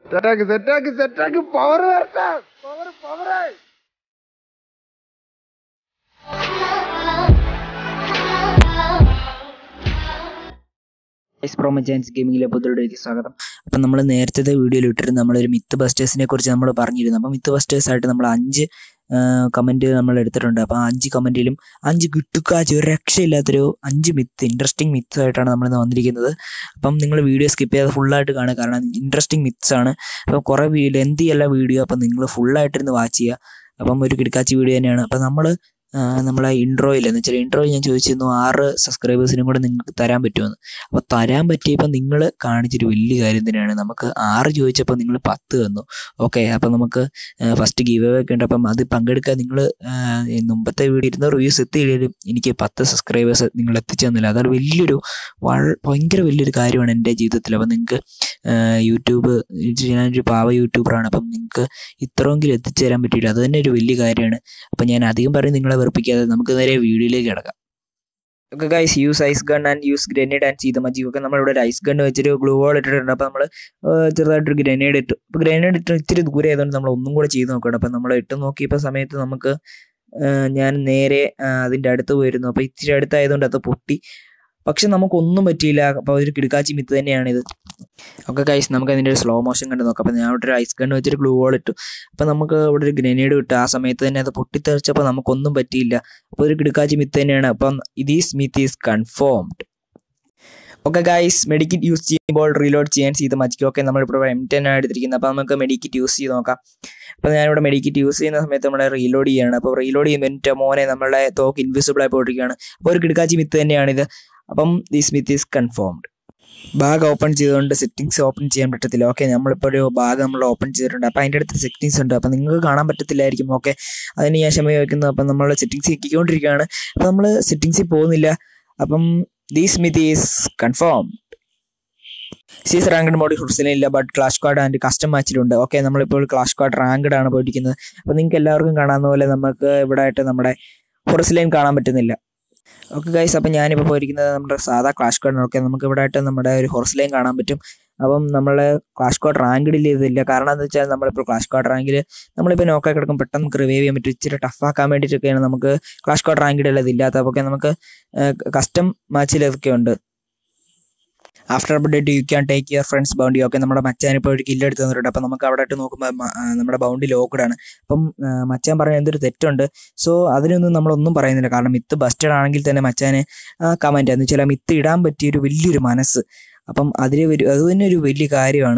സെറ്റാക്ക് സെറ്റാക്ക് സെറ്റാക്ക് പവർ വരട്ടെ പവർ പവർ ഐസ് പ്രോ മച്ചാൻസ് ഗെയിമിങ്ങിലെ പുതിയൊരുലേക്ക് സ്വാഗതം അപ്പം നമ്മൾ നേരത്തെ വീഡിയോയിൽ ഇട്ടിരുന്ന നമ്മളൊരു മിത്ത് ബസ്റ്റേഴ്സിനെ കുറിച്ച് നമ്മൾ പറഞ്ഞിരുന്നു അപ്പം മിത്ത് ബസ്റ്റേഴ്സ് ആയിട്ട് നമ്മൾ അഞ്ച് കമൻറ്റ് നമ്മൾ എടുത്തിട്ടുണ്ട് അപ്പം ആ അഞ്ച് കമൻറ്റിലും അഞ്ച് കിട്ടുക്കാച്ച് ഒരു രക്ഷയില്ലാത്തൊരു അഞ്ച് മിത്ത് ഇൻട്രസ്റ്റിംഗ് മിത്ത് ആയിട്ടാണ് നമ്മളിന്ന് വന്നിരിക്കുന്നത് അപ്പം നിങ്ങൾ വീഡിയോ സ്കിപ്പ് ചെയ്യാതെ ഫുള്ളായിട്ട് കാണുക കാരണം ഇൻട്രസ്റ്റിംഗ് മിത്സ് ആണ് അപ്പം കുറേ ലെന്തി അല്ല വീഡിയോ അപ്പം നിങ്ങൾ ഫുള്ളായിട്ടിരുന്ന് വാച്ച് ചെയ്യുക അപ്പം ഒരു കിടക്കാച്ചി വീഡിയോ തന്നെയാണ് അപ്പം നമ്മൾ നമ്മളെ ഇൻട്രോയിൽ എന്ന് വെച്ചാൽ ഇൻട്രോയിൽ ഞാൻ ചോദിച്ചിരുന്നു ആറ് സബ്സ്ക്രൈബേഴ്സിനും കൂടെ നിങ്ങൾക്ക് തരാൻ പറ്റുമെന്ന് അപ്പോൾ തരാൻ പറ്റിയപ്പോൾ നിങ്ങൾ കാണിച്ചൊരു വലിയ കാര്യം തന്നെയാണ് നമുക്ക് ആറ് ചോദിച്ചപ്പോൾ നിങ്ങൾ പത്ത് തന്നു ഓക്കെ അപ്പം നമുക്ക് ഫസ്റ്റ് ഗീവ് അവേ ഒക്കെ ഉണ്ട് അപ്പം അത് പങ്കെടുക്കാൻ നിങ്ങൾ മുമ്പത്തെ വീഡിയോ ഇരുന്നൂറ് വ്യൂസ് എത്തിയില്ലെങ്കിലും എനിക്ക് പത്ത് സബ്സ്ക്രൈബേഴ്സ് നിങ്ങൾ എത്തിച്ചു തന്നില്ല അതൊരു വലിയൊരു വള ഭയങ്കര വലിയൊരു കാര്യമാണ് എൻ്റെ ജീവിതത്തിൽ അപ്പം നിങ്ങൾക്ക് യൂട്യൂബ് ഞാനൊരു പാവ യൂട്യൂബറാണ് അപ്പം നിങ്ങൾക്ക് ഇത്രയെങ്കിലും എത്തിച്ചു തരാൻ പറ്റിയില്ല അത് തന്നെ ഒരു വലിയ കാര്യമാണ് അപ്പം ഞാൻ അധികം പറയും നിങ്ങളെ വെറുപ്പിക്കാതെ നമുക്ക് നേരെ വീഡിയോയിലേക്ക് കിടക്കാം okay guys use ice gun and use grenade and ചെയ്ത മജി ഒക്കെ നമ്മളിവിടെ ഒരു ഐസ് ഗൺ വെച്ചിട്ട് ഗ്ലൂ വാൾ ഇട്ടിട്ടുണ്ട് അപ്പോൾ നമ്മൾ ചെറുതായിട്ടൊരു ഗ്രനേഡ് ഇട്ടു അപ്പോൾ ഗ്രനേഡ് ഇട്ട് ഇച്ചിരി ദൂരെ ആയതുകൊണ്ട് നമ്മൾ ഒന്നും കൂടെ ചെയ്ത് നോക്കണം അപ്പോൾ നമ്മൾ ഇട്ട് നോക്കിയപ്പോൾ സമയത്ത് നമുക്ക് ഞാൻ നേരെ അതിൻ്റെ അടുത്ത് പോയിരുന്നു അപ്പോൾ ഇച്ചിരി അടുത്തായതുകൊണ്ട് അത് പൊട്ടി പക്ഷെ നമുക്കൊന്നും പറ്റിയില്ല അപ്പോൾ ഒരു കിടക്കാച്ചി മിത്ത് തന്നെയാണിത് ഓക്കെ കൈസ് നമുക്ക് അതിൻ്റെ ഒരു സ്ലോ മോഷൻ കണ്ട് നോക്കാം അപ്പോൾ ഞാൻ ഇവിടെ ഒരു ഐസ് ഗണ്ണ് വെച്ചൊരു ഗ്ലൂ വാൾ ഇട്ടു അപ്പോൾ നമുക്ക് ഇവിടെ ഒരു ഗ്രനേഡ് ഇട്ടു ആ സമയത്ത് തന്നെ അത് പൊട്ടിത്തെറിച്ചപ്പോൾ നമുക്കൊന്നും പറ്റിയില്ല അപ്പോൾ ഒരു കിടക്കാച്ചി മിത്ത് തന്നെയാണ് അപ്പം this myth is confirmed okay guys medkit use ചെയ്യുമ്പോൾ റീലോഡ് ചെയ്യാൻ ചെയ്ത് മതിക്കും ഓക്കെ നമ്മളിപ്പോൾ എം ടെൻ ആണ് എടുത്തിരിക്കുന്നത് അപ്പോൾ നമുക്ക് മെഡിക്കിറ്റ് യൂസ് ചെയ്ത് നോക്കാം അപ്പോൾ ഞാനിവിടെ മെഡിക്കിറ്റ് യൂസ് ചെയ്യുന്ന സമയത്ത് നമ്മൾ റീലോഡ് ചെയ്യാണ് അപ്പോൾ റീലോഡ് ചെയ്യുമ്പോൾ എൻ്റെ മോനെ നമ്മളെ തോക്ക് ഇൻവിസിബിൾ ആയി പോയിരിക്കുകയാണ് അപ്പോൾ ഒരു കിടക്കാച്ചി മിത്ത് തന്നെയാണിത് അപ്പം this myth is confirmed bag open ചെയ്തുകൊണ്ട് സെറ്റിങ്സ് ഓപ്പൺ ചെയ്യാൻ പറ്റത്തില്ല ഓക്കെ നമ്മളിപ്പോൾ ഒരു ബാഗ് നമ്മൾ ഓപ്പൺ ചെയ്തിട്ടുണ്ട് അപ്പോൾ അതിൻ്റെ അടുത്ത് സെറ്റിങ്സ് ഉണ്ട് അപ്പോൾ നിങ്ങൾക്ക് കാണാൻ പറ്റത്തില്ലായിരിക്കും ഓക്കെ അതിന് ഞാൻ ക്ഷമ വയ്ക്കുന്നു അപ്പം നമ്മൾ സെറ്റിങ്സ് ഞെക്കിക്കൊണ്ടിരിക്കുകയാണ് അപ്പോൾ നമ്മൾ സെറ്റിങ്സിൽ പോകുന്നില്ല അപ്പം these myth is confirm CS ranked mode ഹുർസിലില്ല but clash card and custom മാച്ചിലുണ്ട് ഓക്കെ നമ്മളിപ്പോൾ ക്ലാഷ് കാർഡ് റാങ്കഡ് ആണ് പോയിരിക്കുന്നത് അപ്പോൾ നിങ്ങൾക്ക് എല്ലാവർക്കും കാണാവുന്ന പോലെ നമുക്ക് ഇവിടെ ആയിട്ട് നമ്മുടെ ഹുർസിലൈൻ കാണാൻ പറ്റുന്നില്ല ഓക്കെ ഗൈസ് അപ്പം ഞാനിപ്പോൾ പോയിരിക്കുന്നത് നമ്മുടെ സാധാ ക്ലാഷ് കാർഡ് ഓക്കെ നമുക്ക് ഇവിടെ ആയിട്ട് നമ്മുടെ ഒരു ഹോർസ് ലൈൻ കാണാൻ പറ്റും അപ്പം നമ്മൾ ക്ലാഷ് കാർഡ് റാങ്കിഡിൽ ചെയ്തില്ല കാരണം എന്താ വെച്ചാൽ നമ്മളിപ്പോൾ ക്ലാഷ് കാർഡ് റാങ്കിൽ നമ്മളിപ്പോൾ നോക്കായി കിടക്കും പെട്ടെന്ന് നമുക്ക് റിവൈവ് ചെയ്യാൻ പറ്റും ഇച്ചിരി ടഫാക്കാൻ വേണ്ടിയിട്ടൊക്കെയാണ് നമുക്ക് ക്ലാഷ് കാർഡ് റാങ്കിഡിൽ ഇതില്ലാത്ത അപ്പോൾ നമുക്ക് കസ്റ്റം മാച്ചിലൊക്കെ ഉണ്ട് after update you can take your friends bounty ഒക്കെ നമ്മുടെ മച്ചാൻ ഇപ്പോൾ ഒരു കില്ല് എടുത്ത് തന്നിട്ടുണ്ട് അപ്പം നമുക്ക് അവിടെ ഇട്ട് നോക്കുമ്പോൾ നമ്മുടെ ബൗണ്ടി ലോക്കഡാണ് അപ്പം മച്ചാൻ പറഞ്ഞ എന്തൊരു തെറ്റുണ്ട് സോ അതിനൊന്നും നമ്മളൊന്നും പറയുന്നില്ല കാരണം മിത്ത് ബസ്റ്റഡ് ആണെങ്കിൽ തന്നെ മച്ചാന് കമൻറ്റ് എന്ന് വെച്ചാൽ മിത്ത് ഇടാൻ പറ്റിയൊരു വലിയൊരു മനസ്സ് അപ്പം അതിൽ ഒരു അത് തന്നെ ഒരു വലിയ കാര്യമാണ്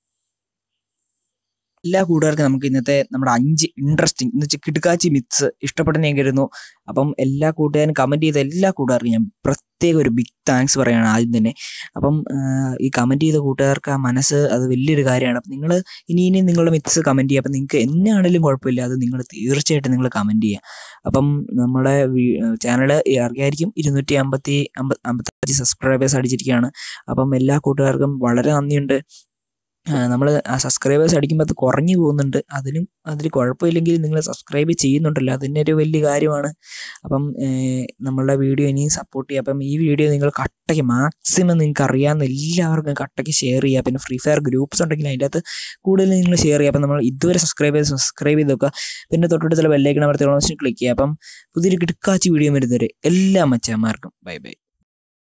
എല്ലാ കൂട്ടുകാർക്കും നമുക്ക് ഇന്നത്തെ നമ്മുടെ അഞ്ച് ഇൻട്രസ്റ്റിംഗ് എന്ന് വെച്ചാൽ കിടുക്കാച്ചി മിത്സ് ഇഷ്ടപ്പെട്ടെന്ന് ഞാൻ കരുതുന്നു അപ്പം എല്ലാ കൂട്ടുകാരും കമൻറ്റ് ചെയ്ത എല്ലാ കൂട്ടുകാർക്കും ഞാൻ പ്രത്യേക ഒരു ബിഗ് താങ്ക്സ് പറയുകയാണ് ആദ്യം തന്നെ അപ്പം ഈ കമൻറ്റ് ചെയ്ത കൂട്ടുകാർക്ക് ആ മനസ്സ് അത് വലിയൊരു കാര്യമാണ് അപ്പം നിങ്ങൾ ഇനി ഇനി നിങ്ങളുടെ മിത്സ് കമൻറ്റ് ചെയ്യുക അപ്പം നിങ്ങൾക്ക് എന്നാണെങ്കിലും കുഴപ്പമില്ല അത് നിങ്ങൾ തീർച്ചയായിട്ടും നിങ്ങൾ കമൻറ്റ് ചെയ്യുക അപ്പം നമ്മുടെ ചാനൽ അറിയായിരിക്കും ഇരുന്നൂറ്റി അമ്പത്തി അമ്പ അമ്പത്തഞ്ച് സബ്സ്ക്രൈബേഴ്സ് അടിച്ചിരിക്കുകയാണ് അപ്പം എല്ലാ കൂട്ടുകാർക്കും വളരെ നന്ദിയുണ്ട് നമ്മൾ ആ സബ്സ്ക്രൈബേഴ്സ് അടിക്കുമ്പോൾ അത് കുറഞ്ഞു പോകുന്നുണ്ട് അതിനും അതിൽ കുഴപ്പമില്ലെങ്കിൽ നിങ്ങൾ സബ്സ്ക്രൈബ് ചെയ്യുന്നുണ്ടല്ലോ അതിൻ്റെ ഒരു വലിയ കാര്യമാണ് അപ്പം നമ്മളുടെ വീഡിയോ ഇനിയും സപ്പോർട്ട് ചെയ്യുക അപ്പം ഈ വീഡിയോ നിങ്ങൾ കട്ടയ്ക്ക് മാക്സിമം നിങ്ങൾക്ക് അറിയാവുന്ന എല്ലാവർക്കും കട്ടയ്ക്ക് ഷെയർ ചെയ്യുക പിന്നെ ഫ്രീ ഫയർ ഗ്രൂപ്പ്സ് ഉണ്ടെങ്കിൽ അതിൻ്റെ അകത്ത് കൂടുതൽ നിങ്ങൾ ഷെയർ ചെയ്യുക അപ്പം നമ്മൾ ഇതുവരെ സബ്സ്ക്രൈബ് സബ്സ്ക്രൈബ് ചെയ്ത് നോക്കുക പിന്നെ തൊട്ടടുത്തുള്ള ബെല്ലൈക്കൺ അമർത്തി ക്ലിക്ക് ചെയ്യുക അപ്പം പുതിയൊരു കിടക്കാച്ചി വീഡിയോ വരുന്നവരെ എല്ലാ മച്ചാന്മാർക്കും ബൈ ബൈ